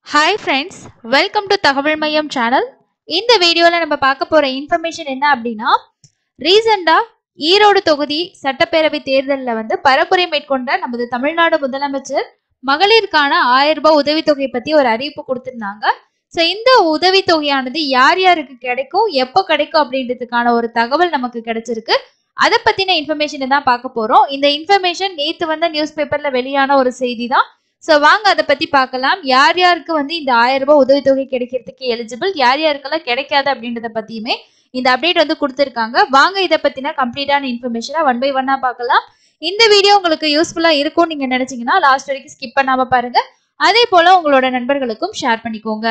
hi friends welcome to தகவல் மையம் channel இந்த வீடியோவில் நம்ம பார்க்க போகிற இன்ஃபர்மேஷன் என்ன அப்படின்னா ரீசெண்டாக ஈரோடு தொகுதி சட்டப்பேரவை தேர்தலில் வந்து பரப்புரை மேற்கொண்ட நமது தமிழ்நாடு முதலமைச்சர் மகளிருக்கான ஆயிரம் ரூபாய் உதவித்தொகை பற்றி ஒரு அறிவிப்பு கொடுத்துருந்தாங்க ஸோ இந்த உதவித்தொகையானது யார் யாருக்கு கிடைக்கும் எப்போ கிடைக்கும் அப்படின்றதுக்கான ஒரு தகவல் நமக்கு கிடைச்சிருக்கு அதை பற்றின இன்ஃபர்மேஷனை தான் பார்க்க போகிறோம் இந்த இன்ஃபர்மேஷன் நேற்று வந்த நியூஸ் பேப்பரில் வெளியான ஒரு செய்தி தான் ஸோ வாங்க அதை பத்தி பார்க்கலாம் யார் யாருக்கு வந்து இந்த ஆயிரம் ரூபாய் உதவித்தொகை கிடைக்கிறதுக்கு எலிஜிபிள் யார் யாருக்கெல்லாம் கிடைக்காது அப்படின்றத பத்தியுமே இந்த அப்டேட் வந்து கொடுத்துருக்காங்க வாங்க இதை பத்தின கம்ப்ளீட்டான இன்ஃபர்மேஷனை ஒன் பை ஒன்னா பார்க்கலாம் இந்த வீடியோ உங்களுக்கு யூஸ்ஃபுல்லா இருக்கும் நீங்க நினைச்சீங்கன்னா லாஸ்ட் வரைக்கும் ஸ்கிப் பண்ணாம பாருங்க அதே போல உங்களோட நண்பர்களுக்கும் ஷேர் பண்ணிக்கோங்க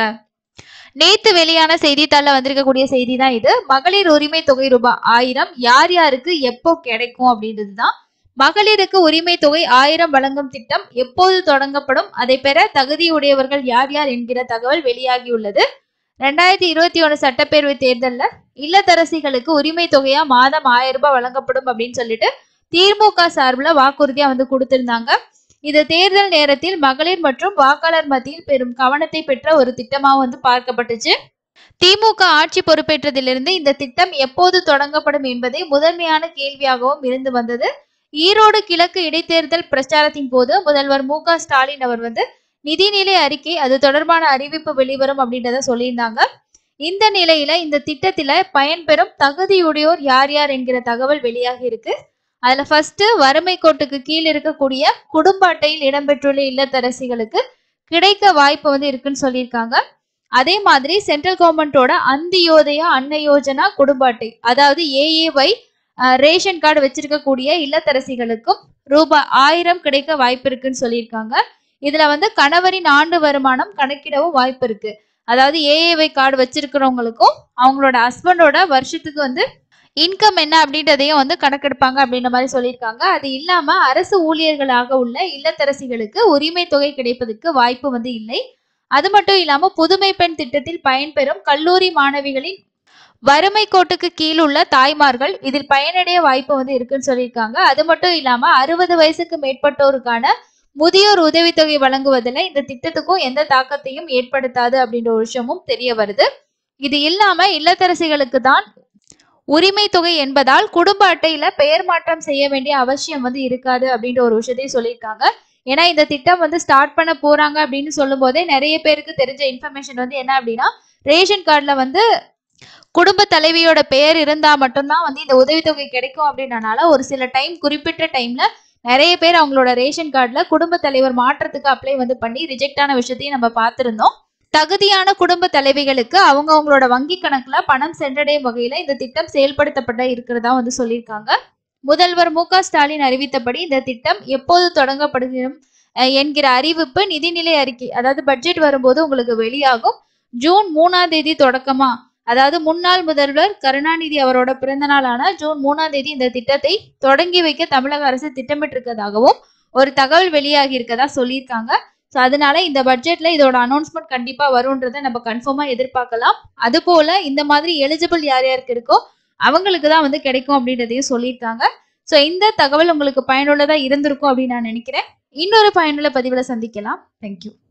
நேத்து வெளியான செய்தித்தாள்ல வந்திருக்கக்கூடிய செய்தி தான் இது மகளிர் உரிமை தொகை ரூபாய் ஆயிரம் யார் யாருக்கு எப்போ கிடைக்கும் அப்படின்றது தான் மகளிருக்கு உரிமை தொகை ஆயிரம் வழங்கும் திட்டம் எப்போது தொடங்கப்படும் அதை பெற தகுதியுடையவர்கள் யார் யார் என்கிற தகவல் வெளியாகியுள்ளது ரெண்டாயிரத்தி இருபத்தி ஒன்று சட்டப்பேரவை தேர்தலில் இல்லத்தரசிகளுக்கு உரிமை தொகையா மாதம் ஆயிரம் ரூபாய் வழங்கப்படும் அப்படின்னு சொல்லிட்டு திமுக சார்பில் வாக்குறுதியா வந்து கொடுத்திருந்தாங்க இது தேர்தல் நேரத்தில் மகளிர் மற்றும் வாக்காளர் மத்தியில் பெரும் கவனத்தை பெற்ற ஒரு திட்டமாக வந்து பார்க்கப்பட்டுச்சு திமுக ஆட்சி பொறுப்பேற்றதிலிருந்து இந்த திட்டம் எப்போது தொடங்கப்படும் என்பதே முதன்மையான கேள்வியாகவும் இருந்து வந்தது ஈரோடு கிழக்கு இடைத்தேர்தல் பிரச்சாரத்தின் போது முதல்வர் மு க ஸ்டாலின் அவர் வந்து நிதிநிலை அறிக்கை அது தொடர்பான அறிவிப்பு வெளிவரும் அப்படின்றத சொல்லியிருந்தாங்க இந்த நிலையில இந்த திட்டத்தில பயன்பெறும் தகுதியுடையோர் யார் யார் என்கிற தகவல் வெளியாகி இருக்கு அதுல ஃபர்ஸ்ட் வறுமை கோட்டுக்கு கீழ் இருக்கக்கூடிய குடும்ப அட்டையில் இடம்பெற்றுள்ள இல்லத்தரசிகளுக்கு கிடைக்க வாய்ப்பு வந்து இருக்குன்னு சொல்லியிருக்காங்க அதே மாதிரி சென்ட்ரல் கவர்மெண்டோட அந்தியோதயா அன்ன யோஜனா குடும்ப அட்டை அதாவது ஏஏஒய் ரேஷன் கார்டு வச்சிருக்கக்கூடிய இல்லத்தரசிகளுக்கும் ரூபாய் ஆயிரம் கிடைக்க வாய்ப்பு இருக்குன்னு சொல்லியிருக்காங்க இதுல வந்து கணவரின் ஆண்டு வருமானம் கணக்கிடவும் வாய்ப்பு இருக்கு அதாவது ஏஏவை கார்டு வச்சிருக்கிறவங்களுக்கும் அவங்களோட ஹஸ்பண்டோட வருஷத்துக்கு வந்து இன்கம் என்ன அப்படின்றதையும் வந்து கணக்கெடுப்பாங்க அப்படின்ற மாதிரி சொல்லியிருக்காங்க அது இல்லாம அரசு ஊழியர்களாக உள்ள இல்லத்தரசிகளுக்கு உரிமை தொகை கிடைப்பதற்கு வாய்ப்பு வந்து இல்லை அது மட்டும் இல்லாம புதுமை பெண் திட்டத்தில் பயன்பெறும் கல்லூரி மாணவிகளின் வறுமை கோட்டுக்கு கீழ் உள்ள தாய்மார்கள் இதில் பயனடைய வாய்ப்பு வந்து இருக்குன்னு சொல்லியிருக்காங்க அது மட்டும் இல்லாம அறுபது வயசுக்கு மேற்பட்டோருக்கான முதியோர் உதவித்தொகை வழங்குவதில் இந்த திட்டத்துக்கும் எந்த தாக்கத்தையும் ஏற்படுத்தாது அப்படின்ற ஒரு விஷயமும் தெரிய வருது இது இல்லாம இல்லத்தரசிகளுக்கு தான் உரிமை தொகை என்பதால் குடும்ப அட்டையில பெயர் மாற்றம் செய்ய வேண்டிய அவசியம் வந்து இருக்காது அப்படின்ற ஒரு விஷயத்தையும் சொல்லியிருக்காங்க ஏன்னா இந்த திட்டம் வந்து ஸ்டார்ட் பண்ண போறாங்க அப்படின்னு சொல்லும் போதே நிறைய பேருக்கு தெரிஞ்ச இன்ஃபர்மேஷன் வந்து என்ன அப்படின்னா ரேஷன் கார்டுல வந்து குடும்ப தலைவியோட பெயர் இருந்தா மட்டும்தான் வந்து இந்த உதவித்தொகை கிடைக்கும் அப்படின்றனால ஒரு சில டைம் குறிப்பிட்ட டைம்ல நிறைய பேர் அவங்களோட ரேஷன் கார்டுல குடும்ப தலைவர் மாற்றத்துக்கு அப்ளை வந்து பண்ணி ரிஜெக்ட் ஆன விஷயத்தையும் நம்ம பார்த்திருந்தோம் தகுதியான குடும்ப தலைவிகளுக்கு அவங்க அவங்களோட வங்கி கணக்குல பணம் சென்றடையும் வகையில இந்த திட்டம் செயல்படுத்தப்பட இருக்கிறதா வந்து சொல்லியிருக்காங்க முதல்வர் மு க ஸ்டாலின் அறிவித்தபடி இந்த திட்டம் எப்போது தொடங்கப்படுகிறோம் என்கிற அறிவிப்பு நிதிநிலை அறிக்கை அதாவது பட்ஜெட் வரும்போது உங்களுக்கு வெளியாகும் ஜூன் மூணாம் தேதி தொடக்கமா அதாவது முன்னாள் முதல்வர் கருணாநிதி அவரோட பிறந்த நாளான ஜூன் மூணாம் தேதி இந்த திட்டத்தை தொடங்கி வைக்க தமிழக அரசு திட்டமிட்டிருக்கதாகவும் ஒரு தகவல் வெளியாகி இருக்கதா சொல்லியிருக்காங்க ஸோ அதனால இந்த பட்ஜெட்ல இதோட அனௌன்ஸ்மெண்ட் கண்டிப்பா வரும்ன்றதை நம்ம கன்ஃபார்மா எதிர்பார்க்கலாம் அது போல இந்த மாதிரி எலிஜிபிள் யார் யாருக்கு இருக்கோ அவங்களுக்கு தான் வந்து கிடைக்கும் அப்படின்றதையும் சொல்லியிருக்காங்க ஸோ இந்த தகவல் உங்களுக்கு பயனுள்ளதா இருந்திருக்கும் அப்படின்னு நான் நினைக்கிறேன் இன்னொரு பயனுள்ள பதிவில் சந்திக்கலாம் தேங்க்யூ